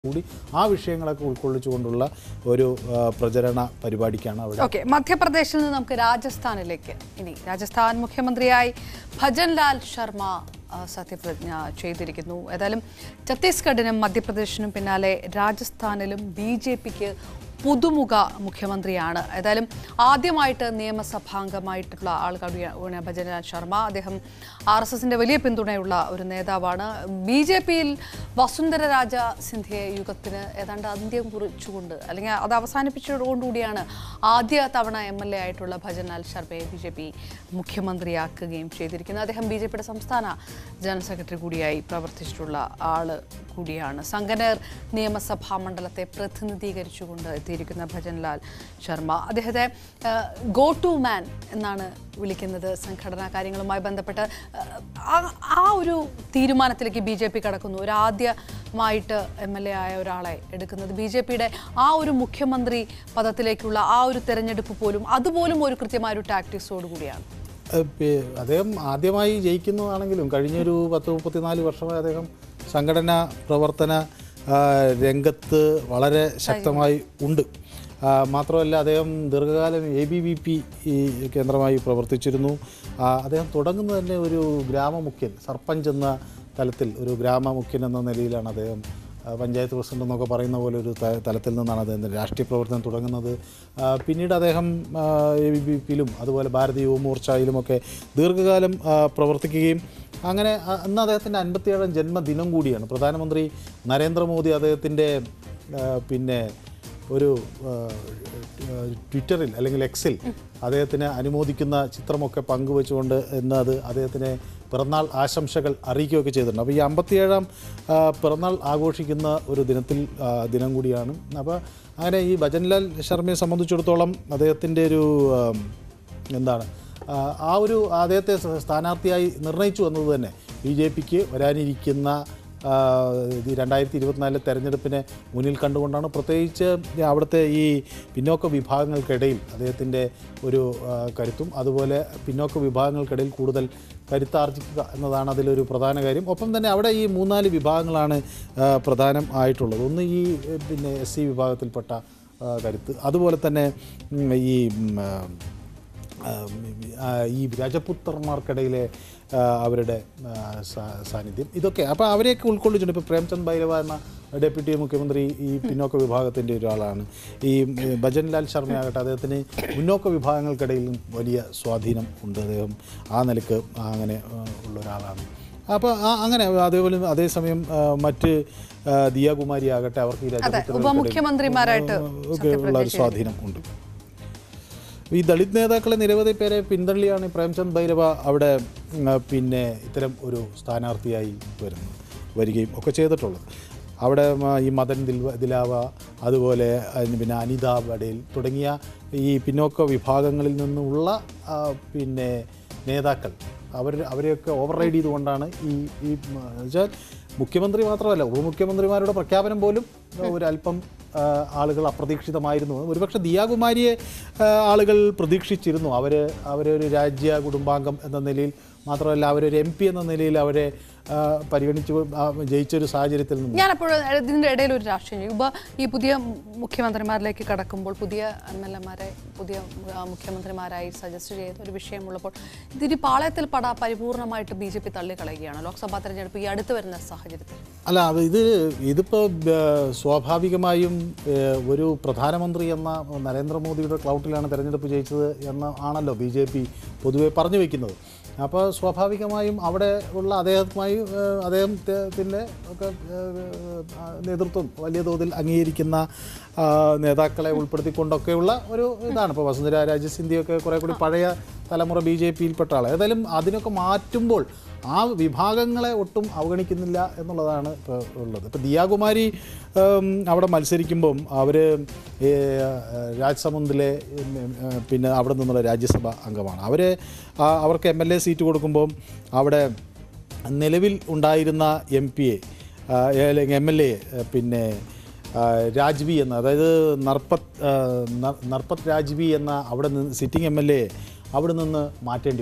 കൂടി ആ വിഷയങ്ങളൊക്കെ ഉൾക്കൊള്ളിച്ചുകൊണ്ടുള്ള ഒരു ആ, പ്രചരണ പരിപാടിക്കാണ് അവിടെ ഓക്കെ മധ്യപ്രദേശിൽ നിന്ന് നമുക്ക് രാജസ്ഥാനിലേക്ക് ഇനി രാജസ്ഥാൻ മുഖ്യമന്ത്രിയായി ഭജൻലാൽ ശർമ്മ ആ, സത്യപ്രതിജ്ഞ ചെയ്തിരിക്കുന്നു ഏതായാലും ഛത്തീസ്ഗഡിനും മധ്യപ്രദേശിനും പിന്നാലെ രാജസ്ഥാനിലും ബി ജെ പിക്ക് പുതുമുഖ മുഖ്യമന്ത്രിയാണ് ഏതായാലും ആദ്യമായിട്ട് നിയമസഭാംഗമായിട്ടുള്ള ആൾ കൂടിയാണ് ഭജൻലാൽ ശർമ്മ അദ്ദേഹം ആർ എസ് എസിന്റെ വലിയ പിന്തുണയുള്ള ഒരു നേതാവാണ് ബി ജെ പിയിൽ വസുന്ധര രാജ സിന്ധ്യ യുഗത്തിന് ഏതാണ്ട് അന്ത്യം കുറിച്ചുകൊണ്ട് അല്ലെങ്കിൽ അത് അവസാനിപ്പിച്ചതോടുകൂടിയാണ് ആദ്യ തവണ എം എൽ എ ആയിട്ടുള്ള ഭജൻലാൽ ശർമ്മയെ ബി ജെ പി മുഖ്യമന്ത്രിയാക്കുകയും ചെയ്തിരിക്കുന്നത് അദ്ദേഹം ബി ജെ പിയുടെ സംസ്ഥാന ജനറൽ സെക്രട്ടറി കൂടിയായി പ്രവർത്തിച്ചിട്ടുള്ള ആള് കൂടിയാണ് സംഗനേർ നിയമസഭാ മണ്ഡലത്തെ പ്രതിനിധീകരിച്ചുകൊണ്ട് എത്തിയിരിക്കുന്ന ഭജൻലാൽ ശർമ്മ അദ്ദേഹത്തെ ഗോ ടു മാൻ എന്നാണ് വിളിക്കുന്നത് സംഘടനാ കാര്യങ്ങളുമായി ബന്ധപ്പെട്ട് ആ ആ ഒരു തീരുമാനത്തിലേക്ക് ബി ജെ പി കടക്കുന്നു ഒരു ആദ്യമായിട്ട് എം എൽ എ ആയ ഒരാളെ എടുക്കുന്നത് ബി ജെ പിയുടെ ആ ഒരു മുഖ്യമന്ത്രി പദത്തിലേക്കുള്ള ആ ഒരു തെരഞ്ഞെടുപ്പ് പോലും അതുപോലും ഒരു കൃത്യമായ ഒരു ടാക്ടിക്സോട് കൂടിയാണ് ഏഹ് പി- അദ്ദേഹം ആദ്യമായി ജയിക്കുന്നതാണെങ്കിലും കഴിഞ്ഞൊരു പത്ത് മുപ്പത്തിനാല് വർഷമായി അദ്ദേഹം സംഘടനാ പ്രവർത്തന ആ, രംഗത്ത് വളരെ ശക്തമായി ഉണ്ട് ആ, മാത്രമല്ല അദ്ദേഹം ദീർഘകാലം എ ബി വി പി ഈ കേന്ദ്രമായി പ്രവർത്തിച്ചിരുന്നു ആ, അദ്ദേഹം തുടങ്ങുന്നത് തന്നെ ഒരു ഗ്രാമമുഖ്യൻ സർപ്പഞ്ച് എന്ന തലത്തിൽ ഒരു ഗ്രാമമുഖ്യൻ എന്ന നിലയിലാണ് അദ്ദേഹം ആ, പഞ്ചായത്ത് പ്രസിഡന്റ് എന്നൊക്കെ പറയുന്ന പോലെ ഒരു ത- തലത്തിൽ നിന്നാണ് അദ്ദേഹം രാഷ്ട്രീയ പ്രവർത്തനം തുടങ്ങുന്നത് ആ, പിന്നീട് അദ്ദേഹം എ ബി പി പിയിലും അതുപോലെ ഭാരതീയ യുവമോർച്ചയിലുമൊക്കെ ദീർഘകാലം ആ, പ്രവർത്തിക്കുകയും അങ്ങനെ ആ, ഇന്ന് അദ്ദേഹത്തിൻ്റെ അൻപത്തിയേഴാം ജന്മദിനം കൂടിയാണ് പ്രധാനമന്ത്രി നരേന്ദ്രമോദി അദ്ദേഹത്തിൻ്റെ ആ, പിന്നെ ഒരു ആ, ട്വിറ്ററിൽ അല്ലെങ്കിൽ എക്സിൽ അദ്ദേഹത്തിന് അനുമോദിക്കുന്ന ചിത്രമൊക്കെ പങ്കുവെച്ചുകൊണ്ട് ഇന്ന് അത് അദ്ദേഹത്തിന് പിറന്നാൾ ആശംസകൾ അറിയിക്കുകയൊക്കെ ചെയ്തിട്ടുണ്ട് അപ്പോൾ ഈ അമ്പത്തിയേഴാം ആ, പിറന്നാൾ ആഘോഷിക്കുന്ന ഒരു ദിനത്തിൽ ആ, ദിനം കൂടിയാണ് അപ്പോൾ അങ്ങനെ ഈ ഭജൻലാൽ ശർമ്മയെ സംബന്ധിച്ചിടത്തോളം അദ്ദേഹത്തിൻ്റെ ഒരു ആ, എന്താണ് ആ, ആ ഒരു അദ്ദേഹത്തെ സ്ഥാനാർത്ഥിയായി നിർണയിച്ചു എന്നത് തന്നെ ബി ജെ പിക്ക് വരാനിരിക്കുന്ന ആ, ഇത് രണ്ടായിരത്തി ഇരുപത്തിനാലിലെ തെരഞ്ഞെടുപ്പിനെ മുന്നിൽ കണ്ടുകൊണ്ടാണ് പ്രത്യേകിച്ച് അവിടുത്തെ ഈ പിന്നോക്ക വിഭാഗങ്ങൾക്കിടയിൽ അദ്ദേഹത്തിൻ്റെ ഒരു ആ, കരുത്തും അതുപോലെ പിന്നോക്ക വിഭാഗങ്ങൾക്കിടയിൽ കൂടുതൽ കരുത്താർജിക്കുക എന്നതാണ് അതിലൊരു പ്രധാന കാര്യം ഒപ്പം തന്നെ അവിടെ ഈ മൂന്നാല് വിഭാഗങ്ങളാണ് ആ, പ്രധാനം ആയിട്ടുള്ളത് ഒന്ന് ഈ ഏ, പിന്നെ എസ് സി വിഭാഗത്തിൽപ്പെട്ട ആ, കരുത്ത് അതുപോലെ തന്നെ ഉം, ഈ ഉം, ആ, ആ, ഈ രാജപുത്രന്മാർക്കിടയിലെ ആ, അവരുടെ ആ, സാ- സാന്നിധ്യം ഇതൊക്കെ അപ്പോൾ അവരെയൊക്കെ ഉൾക്കൊള്ളിച്ചിട്ടുണ്ട് ഇപ്പോൾ പ്രേംചന്ദ് ഭൈരവ എന്ന ഡെപ്യൂട്ടി മുഖ്യമന്ത്രി ഈ പിന്നോക്ക വിഭാഗത്തിൻ്റെ ഒരാളാണ് ഈ ഉം, ഭജൻലാൽ ശർമ്മയാകട്ടെ അദ്ദേഹത്തിന് മുന്നോക്ക വിഭാഗങ്ങൾക്കിടയിലും വലിയ സ്വാധീനം ഉണ്ട് അദ്ദേഹം ആ നിലക്ക് അങ്ങനെ ആ, ഉള്ള ഒരാളാണ് അപ്പോൾ ആ അങ്ങനെ അതേപോലെ അതേസമയം ആ, മറ്റ് ആ, ദിയാകുമാരി ആകട്ടെ അവർക്ക് ഈ രാജപുത്രർക്കിടയിൽ ഉപമുഖ്യമന്ത്രിമാരായിട്ട് ഒക്കെ ഉള്ള ഒരു സ്വാധീനം ഉണ്ട് ഈ ദളിത് നേതാക്കളെ നിരവധി പേരെ പിന്തള്ളിയാണ് ഈ പ്രേംചന്ദ് ഭൈരവ അവിടെ ഉം, ആ, പിന്നെ ഇത്തരം ഒരു സ്ഥാനാർത്ഥിയായി വരുന്നത് വരികയും ഒക്കെ ചെയ്തിട്ടുള്ളത് അവിടെ ഉം, ആ, ഈ മദൻ ദിൽവ ദിലാവ അതുപോലെ അതിന് പിന്നെ അനിത പടേൽ തുടങ്ങിയ ഈ പിന്നോക്ക വിഭാഗങ്ങളിൽ നിന്നുള്ള ആ, പിന്നെ നേതാക്കൾ അവർ അവരെയൊക്കെ ഓവർ റൈഡ് ചെയ്തുകൊണ്ടാണ് ഈ ഈ ഉം, വെച്ചാൽ മുഖ്യമന്ത്രി മാത്രമല്ല ഉപമുഖ്യമന്ത്രിമാരുടെ പ്രഖ്യാപനം പോലും ഒരല്പം ആ, ആളുകൾ അപ്രതീക്ഷിതമായിരുന്നു ഒരുപക്ഷെ ദിയാകുമാരിയെ ആ, ആളുകൾ പ്രതീക്ഷിച്ചിരുന്നു അവർ അവരൊരു രാജ്യ കുടുംബാംഗം എന്ന നിലയിൽ മാത്രമല്ല അവരൊരു എം പി എന്ന നിലയിൽ അവരെ ആ, പരിഗണിച്ച് ആ, ജയിച്ചൊരു സാഹചര്യത്തിൽ നിന്ന് ഞാനപ്പോൾ ഇതിൻ്റെ ഇടയിൽ ഒരു രാഷ്ട്രീയം ഉപ ഈ പുതിയ മുഖ്യമന്ത്രിമാരിലേക്ക് കടക്കുമ്പോൾ പുതിയ എം എൽ എമാരെ പുതിയ ആ, മുഖ്യമന്ത്രിമാരായി സജസ്റ്റ് ചെയ്ത ഒരു വിഷയമുള്ളപ്പോൾ ഇതിന് പാളയത്തിൽ പട പരിപൂർണമായിട്ട് ബി ജെ പി തള്ളിക്കളയുകയാണ് ലോക്സഭാ തെരഞ്ഞെടുപ്പ് ഈ അടുത്ത് വരുന്ന സാഹചര്യത്തിൽ അല്ല അത് ഇത് ഇതിപ്പോൾ സ്വാഭാവികമായും ഏഹ്, ഒരു പ്രധാനമന്ത്രി എന്ന നരേന്ദ്രമോദിയുടെ ക്ലൗട്ടിലാണ് തെരഞ്ഞെടുപ്പ് ജയിച്ചത് എന്ന് ആണല്ലോ ബി ജെ പി പൊതുവെ പറഞ്ഞു വയ്ക്കുന്നത് അപ്പോൾ സ്വാഭാവികമായും അവിടെ ഉള്ള അദ്ദേഹവുമായി ഏഹ്, അദ്ദേഹത്തിൻ്റെ ഒക്കെ ഏഹ്, ആ, നേതൃത്വം വലിയ തോതിൽ അംഗീകരിക്കുന്ന ആ, നേതാക്കളെ ഉൾപ്പെടുത്തിക്കൊണ്ടൊക്കെയുള്ള ഒരു ഇതാണ് ഇപ്പോൾ വസുന്ധര രാജസിന്ധ്യയൊക്കെ കുറേ കൂടി പഴയ തലമുറ ബി ജെ പിയിൽപ്പെട്ട ആൾ ഏതായാലും അതിനൊക്കെ മാറ്റുമ്പോൾ ആ വിഭാഗങ്ങളെ ഒട്ടും അവഗണിക്കുന്നില്ല എന്നുള്ളതാണ് ഇപ്പോൾ ഉള്ളത് ഇപ്പോൾ ദിയാകുമാരി ഉം, അവിടെ മത്സരിക്കുമ്പം അവർ രാജ്സമുദ്രിലെ ഉം, ഉം, പിന്നെ അവിടെ നിന്നുള്ള രാജ്യസഭ അംഗമാണ് അവർ അവർക്ക് എം എൽ എ സീറ്റ് കൊടുക്കുമ്പം അവിടെ നിലവിൽ ഉണ്ടായിരുന്ന എം പി എ അല്ലെങ്കിൽ എം എൽ എ പിന്നെ ആ, രാജ്വി എന്ന അതായത് നർപ്പത് ആ, നർ- നർപ്പത് രാജ്വി എന്ന അവിടെ നിന്ന് സിറ്റിംഗ് എം എൽ എ അവിടെ നിന്ന് മാറ്റേണ്ടി വന്നു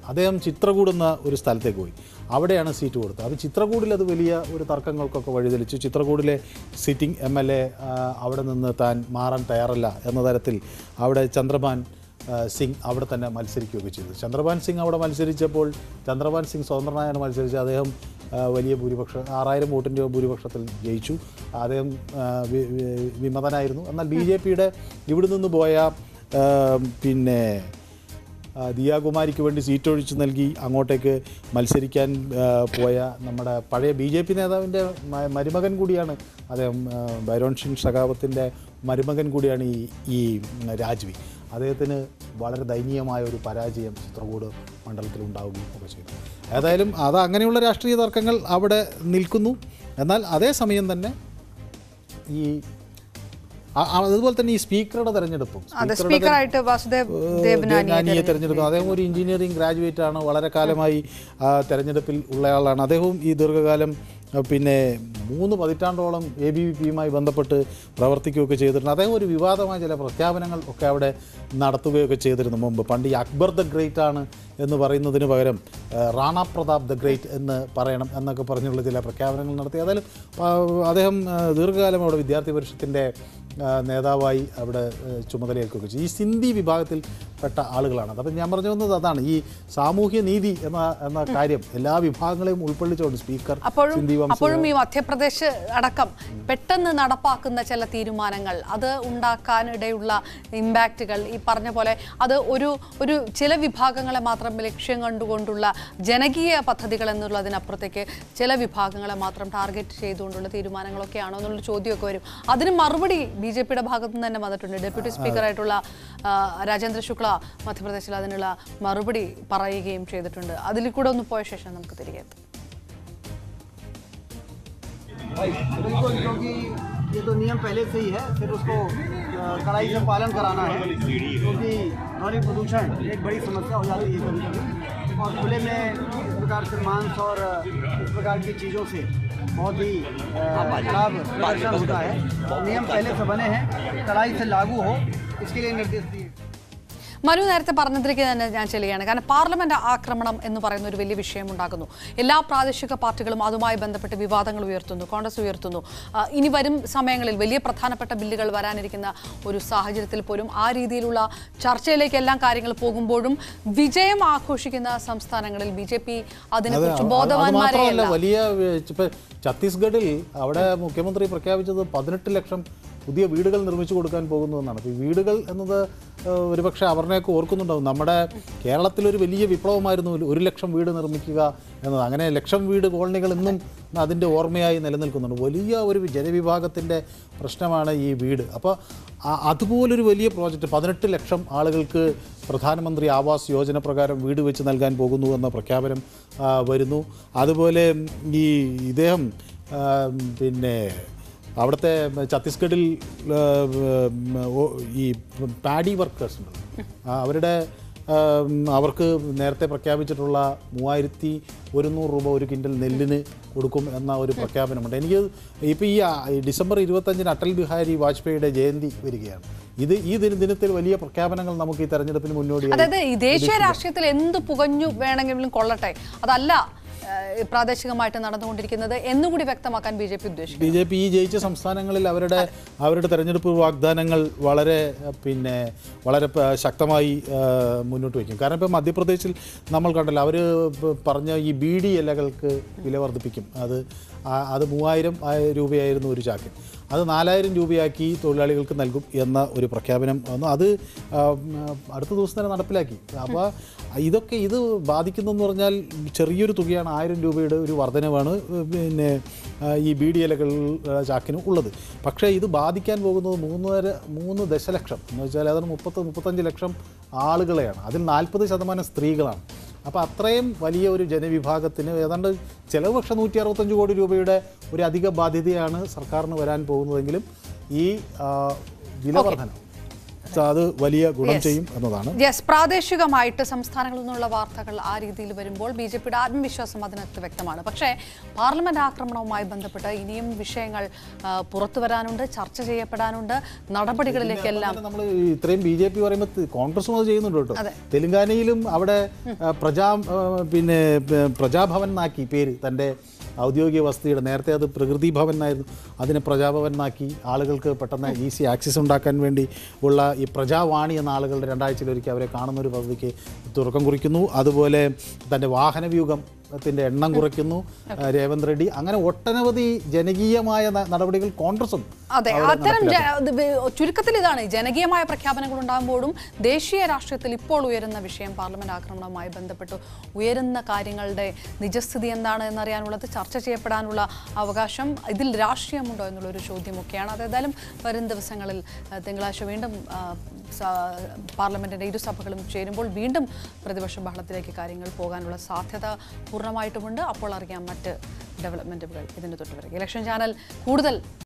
അദ്ദേഹം ചിത്രകൂട് എന്ന ഒരു സ്ഥലത്തേക്ക് പോയി അവിടെയാണ് സീറ്റ് കൊടുത്തത് അത് ചിത്രകൂടിൽ അത് വലിയ ഒരു തർക്കങ്ങൾക്കൊക്കെ വഴിതെളിച്ചു ചിത്രകൂടിലെ സിറ്റിംഗ് എം എൽ എ അവിടെ നിന്ന് താൻ മാറാൻ തയ്യാറല്ല എന്ന തരത്തിൽ അവിടെ ചന്ദ്രബാൻ ആ, സിംഗ് അവിടെ തന്നെ മത്സരിക്കുകയൊക്കെ ചെയ്തു ചന്ദ്രപാൻ സിംഗ് അവിടെ മത്സരിച്ചപ്പോൾ ചന്ദ്രപാൻ സിംഗ് സ്വതന്ത്രനായാണ് മത്സരിച്ചത് അദ്ദേഹം ആ, വലിയ ഭൂരിപക്ഷം ആറായിരം വോട്ടിൻ്റെ ഭൂരിപക്ഷത്തിൽ ജയിച്ചു അദ്ദേഹം ആ, വി- വി- വിമതനായിരുന്നു എന്നാൽ ബി ജെ പിയുടെ ഇവിടെ നിന്ന് പോയ ആ, പിന്നെ ആ, ദിയാകുമാരിക്ക് വേണ്ടി സീറ്റ് ഒഴിച്ചു നൽകി അങ്ങോട്ടേക്ക് മത്സരിക്കാൻ ആ, പോയ നമ്മുടെ പഴയ ബി ജെ പി നേതാവിൻ്റെ മ- മരുമകൻ കൂടിയാണ് അദ്ദേഹം ആ, ബൈരോൺ സിംഗ് ഷകാവത്തിൻ്റെ മരുമകൻ കൂടിയാണ് ഈ ഈ രാജ്വി അദ്ദേഹത്തിന് വളരെ ദയനീയമായ ഒരു പരാജയം ചിത്രകൂട് മണ്ഡലത്തിൽ ഉണ്ടാവുകയും ഒക്കെ ചെയ്തു ഏതായാലും അത് അങ്ങനെയുള്ള രാഷ്ട്രീയ തർക്കങ്ങൾ അവിടെ നിൽക്കുന്നു എന്നാൽ അതേസമയം തന്നെ ഈ ആ- ആ- അതുപോലെ തന്നെ ഈ സ്പീക്കറുടെ തെരഞ്ഞെടുപ്പും അതെ സ്പീക്കറായിട്ട് വാസുദേവ് ദേവനാനി ദേവനാനിയെ തെരഞ്ഞെടുക്കും അദ്ദേഹം ഒരു എഞ്ചിനീയറിംഗ് ഗ്രാജുവേറ്റ് ആണ് വളരെ കാലമായി ആ, തെരഞ്ഞെടുപ്പിൽ ഉള്ളയാളാണ് അദ്ദേഹവും ഈ ദീർഘകാലം ആ, പിന്നെ മൂന്ന് പതിറ്റാണ്ടോളം എ ബി വി പിയുമായി ബന്ധപ്പെട്ട് പ്രവർത്തിക്കുകയൊക്കെ ചെയ്തിട്ടുണ്ട് അദ്ദേഹം ഒരു വിവാദമായ ചില പ്രഖ്യാപനങ്ങൾ ഒക്കെ അവിടെ നടത്തുകയൊക്കെ ചെയ്തിരുന്നു മുമ്പ് പണ്ട് ഈ അക്ബർ ദ ഗ്രേറ്റ് ആണ് എന്ന് പറയുന്നതിന് പകരം ആ, റാണ പ്രതാപ് ദ ഗ്രേറ്റ് എന്ന് പറയണം എന്നൊക്കെ പറഞ്ഞുള്ള ചില പ്രഖ്യാപനങ്ങൾ നടത്തി ഏതായാലും ആ, അദ്ദേഹം ആ, ദീർഘകാലം അവിടെ വിദ്യാർത്ഥി പരിഷത്തിൻ്റെ ആ, നേതാവായി അവിടെ ആ, ചുമതലയേൽക്കുകയൊക്കെ ചെയ്തു ഈ സിന്ധി വിഭാഗത്തിൽ പെട്ട ആളുകളാണ് അപ്പം ഞാൻ പറഞ്ഞു വന്നത് അതാണ് ഈ സാമൂഹ്യ നീതി എന്ന എന്ന കാര്യം എല്ലാ വിഭാഗങ്ങളെയും ഉൾക്കൊള്ളിച്ചുകൊണ്ട് സ്പീക്കർ അപ്പോഴും സിന്ധി വംശ അപ്പോഴും ഈ മധ്യപ്രദേശ് അടക്കം പെട്ടെന്ന് നടപ്പാക്കുന്ന ചില തീരുമാനങ്ങൾ അത് ഉണ്ടാക്കാനിടയുള്ള ഇമ്പാക്റ്റുകൾ ഈ പറഞ്ഞ പോലെ അത് ഒരു ഒരു ചില വിഭാഗങ്ങളെ മാത്രം ലക്ഷ്യം കണ്ടുകൊണ്ടുള്ള ജനകീയ പദ്ധതികൾ എന്നുള്ളതിനപ്പുറത്തേക്ക് ചില വിഭാഗങ്ങളെ മാത്രം ടാർഗറ്റ് ചെയ്തുകൊണ്ടുള്ള തീരുമാനങ്ങളൊക്കെയാണോ എന്നുള്ള ചോദ്യമൊക്കെ വരും അതിന് മറുപടി ബി ജെ പിയുടെ ഭാഗത്തു നിന്ന് തന്നെ വന്നിട്ടുണ്ട് ഡെപ്യൂട്ടി സ്പീക്കറായിട്ടുള്ള ആ, രാജേന്ദ്ര ശുക്ല മധ്യപ്രദേശിൽ അതിനുള്ള മറുപടി പറയുകയും ചെയ്തിട്ടുണ്ട് അതിൽ കൂടെ ഒന്ന് പോയ ശേഷം നമുക്ക് തിരികെ എത്താം बिल्कुल क्योंकि ये तो नियम पहले से ही है फिर उसको अ, कड़ाई से पालन कराना है क्योंकि ध्वनि प्रदूषण एक बड़ी समस्या हो जाती है कभी कभी और खुले में इस प्रकार से मांस और अ, इस प्रकार की चीज़ों से बहुत ही अ, खराब प्रदर्शन होता है नियम पहले से बने हैं कड़ाई से लागू हो इसके लिए निर्देश दिए മനു നേരത്തെ പറഞ്ഞതിലേക്ക് തന്നെ ഞാൻ ചെല്ലുകയാണ് കാരണം പാർലമെന്റ് ആക്രമണം എന്ന് പറയുന്ന ഒരു വലിയ വിഷയം ഉണ്ടാകുന്നു എല്ലാ പ്രാദേശിക പാർട്ടികളും അതുമായി ബന്ധപ്പെട്ട് വിവാദങ്ങൾ ഉയർത്തുന്നു കോൺഗ്രസ് ഉയർത്തുന്നു ആ, ഇനി വരും സമയങ്ങളിൽ വലിയ പ്രധാനപ്പെട്ട ബില്ലുകൾ വരാനിരിക്കുന്ന ഒരു സാഹചര്യത്തിൽ പോലും ആ രീതിയിലുള്ള ചർച്ചയിലേക്ക് എല്ലാം കാര്യങ്ങൾ പോകുമ്പോഴും വിജയം ആഘോഷിക്കുന്ന സംസ്ഥാനങ്ങളിൽ ബി ജെ പി അതിനെക്കുറിച്ച് അത് ബോധവാന്മാരെയല്ല മാത്രമല്ല വലിയ വേ- ഇപ്പൊ ഛത്തീസ്ഗഡിൽ അവിടെ മുഖ്യമന്ത്രി പ്രഖ്യാപിച്ചത് പതിനെട്ട് ലക്ഷം പുതിയ വീടുകൾ നിർമ്മിച്ചു കൊടുക്കാൻ പോകുന്നു എന്നാണ് അപ്പോൾ ഈ വീടുകൾ എന്നത് ഏഹ്, ഒരുപക്ഷെ അവരിനെയൊക്കെ ഓർക്കുന്നുണ്ടാവും നമ്മുടെ കേരളത്തിലൊരു വലിയ വിപ്ലവമായിരുന്നു ഒരു- ഒരു ലക്ഷം വീട് നിർമ്മിക്കുക എന്നത് അങ്ങനെ ലക്ഷം വീട് കോളനികൾ ഇന്നും അതിൻ്റെ ഓർമ്മയായി നിലനിൽക്കുന്നുണ്ട് വലിയ ഒരു ജനവിഭാഗത്തിൻ്റെ പ്രശ്നമാണ് ഈ വീട് അപ്പോൾ ആ- അതുപോലൊരു വലിയ പ്രോജക്റ്റ് പതിനെട്ട് ലക്ഷം ആളുകൾക്ക് പ്രധാനമന്ത്രി ആവാസ് യോജന പ്രകാരം വീട് വെച്ച് നൽകാൻ പോകുന്നു എന്ന പ്രഖ്യാപനം ആ, വരുന്നു അതുപോലെ ഈ ഇദ്ദേഹം ആ, പിന്നെ അവിടുത്തെ ഛത്തീസ്ഗഡിൽ ആ, ഉം, ഓ- ഈ പാഡി വർക്കേഴ്സ് ഉണ്ട് ആ, അവരുടെ ആം, അവർക്ക് നേരത്തെ പ്രഖ്യാപിച്ചിട്ടുള്ള മൂവായിരത്തി ഒരുന്നൂറ് രൂപ ഒരു കിൻഡൽ നെല്ലിന് കൊടുക്കും എന്ന ഒരു പ്രഖ്യാപനമുണ്ട് എനിക്ക് ഇപ്പോൾ ഈ ആ, ഈ ഡിസംബർ ഇരുപത്തഞ്ചിന് അടൽ ബിഹാരി വാജ്പേയിയുടെ ജയന്തി വരികയാണ് ഇത് ഈ ദിന ദിനത്തിൽ വലിയ പ്രഖ്യാപനങ്ങൾ നമുക്ക് ഈ തെരഞ്ഞെടുപ്പിന് മുന്നോടിയായി അതായത് ഈ ദേശീയ രാഷ്ട്രീയത്തിൽ എന്ത് പുകഞ്ഞു വേണമെങ്കിലും കൊള്ളട്ടെ അതല്ല ഏഹ്, പ്രാദേശികമായിട്ട് നടന്നുകൊണ്ടിരിക്കുന്നത് എന്നുകൂടി വ്യക്തമാക്കാൻ ബി ജെ പി ഉദ്ദേശിക്കുന്നു ബി ജെ പി ഈ ജയിച്ച സംസ്ഥാനങ്ങളിൽ അവരുടെ അവരുടെ തെരഞ്ഞെടുപ്പ് വാഗ്ദാനങ്ങൾ വളരെ അഹ്, പിന്നെ വളരെ പ- ശക്തമായി ആഹ്, മുന്നോട്ട് വയ്ക്കും കാരണം ഇപ്പോൾ മധ്യപ്രദേശിൽ നമ്മൾ കണ്ടല്ലോ അവർ പറഞ്ഞ ഈ ബി ഡി ഇലകൾക്ക് വില വർദ്ധിപ്പിക്കും അത് ആ- അത് മൂവായിരം ആയ- രൂപയായിരുന്നു ഒരു ചാക്കിന് അത് നാലായിരം രൂപയാക്കി തൊഴിലാളികൾക്ക് നൽകും എന്ന ഒരു പ്രഖ്യാപനം വന്നു അത് ആ, ഉം, അടുത്ത ദിവസം തന്നെ നടപ്പിലാക്കി അപ്പോൾ ഇതൊക്കെ ഇത് ബാധിക്കുന്നതെന്ന് പറഞ്ഞാൽ ചെറിയൊരു തുകയാണ് ആയിരം രൂപയുടെ ഒരു വർധനവാണ് പിന്നെ ആ, ഈ ബി ഡി ഇലകൾ ആ, ചാക്കിന് ഉള്ളത് പക്ഷേ ഇത് ബാധിക്കാൻ പോകുന്നത് മൂന്നര മൂന്ന് ദശലക്ഷം എന്ന് വെച്ചാൽ അതാണ് മുപ്പത്ത് മുപ്പത്തഞ്ച് ലക്ഷം ആളുകളെയാണ് അതിൽ നാൽപ്പത് ശതമാനം സ്ത്രീകളാണ് അപ്പോൾ അത്രയും വലിയ ഒരു ജനവിഭാഗത്തിന് ഏതാണ്ട് ചിലവ് പക്ഷേ നൂറ്റി അറുപത്തഞ്ച് കോടി രൂപയുടെ ഒരു അധിക ബാധ്യതയാണ് സർക്കാരിന് വരാൻ പോകുന്നതെങ്കിലും ഈ ആ, വില വർധന അത് വലിയ ഗുണം ചെയ്യും എന്നതാണ് യെസ് പ്രാദേശികമായിട്ട് സംസ്ഥാനങ്ങളിൽ നിന്നുള്ള വാർത്തകൾ ആ രീതിയിൽ വരുമ്പോൾ ബി ജെ പിയുടെ ആത്മവിശ്വാസം അതിനകത്ത് വ്യക്തമാണ് പക്ഷേ പാർലമെന്റ് ആക്രമണവുമായി ബന്ധപ്പെട്ട് ഇനിയും വിഷയങ്ങൾ ആ, പുറത്തു വരാനുണ്ട് ചർച്ച ചെയ്യപ്പെടാനുണ്ട് നടപടികളിലേക്കെല്ലാം നമ്മൾ ഇത്രയും ബി ജെ പി പറയുമ്പോൾ ത- കോൺഗ്രസും അത് ചെയ്യുന്നുണ്ട് കേട്ടോ അതെ. തെലുങ്കാനയിലും അവിടെ ആ, പ്രജാ ആ, പിന്നെ പ- പ്രജാഭവൻ എന്നാക്കി പേര് തൻ്റെ ഔദ്യോഗിക വസതിയുടെ നേരത്തെ അത് പ്രകൃതി ഭവൻ എന്നായിരുന്നു അതിനെ പ്രജാഭവൻ എന്നാക്കി ആളുകൾക്ക് പെട്ടെന്ന് ഈസി ആക്സസ് ഉണ്ടാക്കാൻ വേണ്ടി ഉള്ള ഈ പ്രജാവാണി എന്ന ആളുകളുടെ രണ്ടാഴ്ചയിലൊരിക്കൽ അവരെ കാണുന്ന ഒരു പദ്ധതിക്ക് തുടക്കം കുറിക്കുന്നു അതുപോലെ തൻ്റെ വാഹനവ്യൂഹം ത്തിൻ്റെ എണ്ണം കുറയ്ക്കുന്നു ആ, രേവന്ത് റെഡ്ഡി അങ്ങനെ ഒട്ടനവധി ജനകീയമായ ന- നടപടികൾ കോൺഗ്രസും അതെ അത്തരം ജ- ഇത് വ- ചുരുക്കത്തിൽ ഇതാണ് ജനകീയമായ പ്രഖ്യാപനങ്ങൾ ഉണ്ടാകുമ്പോഴും ദേശീയ രാഷ്ട്രീയത്തിൽ ഇപ്പോൾ ഉയരുന്ന വിഷയം പാർലമെന്റ് ആക്രമണവുമായി ബന്ധപ്പെട്ട് ഉയരുന്ന കാര്യങ്ങളുടെ നിജസ്ഥിതി എന്താണ് എന്നറിയാനുള്ളത് ചർച്ച ചെയ്യപ്പെടാനുള്ള അവകാശം ഇതിൽ രാഷ്ട്രീയമുണ്ടോ എന്നുള്ളൊരു ചോദ്യമൊക്കെയാണ് അത് ഏതായാലും വരും ദിവസങ്ങളിൽ ആ, തിങ്കളാഴ്ച വീണ്ടും ആ, സ- പാർലമെന്റിന്റെ ഇരുസഭകളും ചേരുമ്പോൾ വീണ്ടും പ്രതിപക്ഷ ബഹളത്തിലേക്ക് കാര്യങ്ങൾ പോകാനുള്ള സാധ്യത പൂർണ്ണമായിട്ടുമുണ്ട് അപ്പോൾ അറിയാം മറ്റ് ഡെവലപ്മെന്റുകൾ ഇതിന് തൊട്ടുവരിക ഇലക്ഷൻ ചാനൽ കൂടുതൽ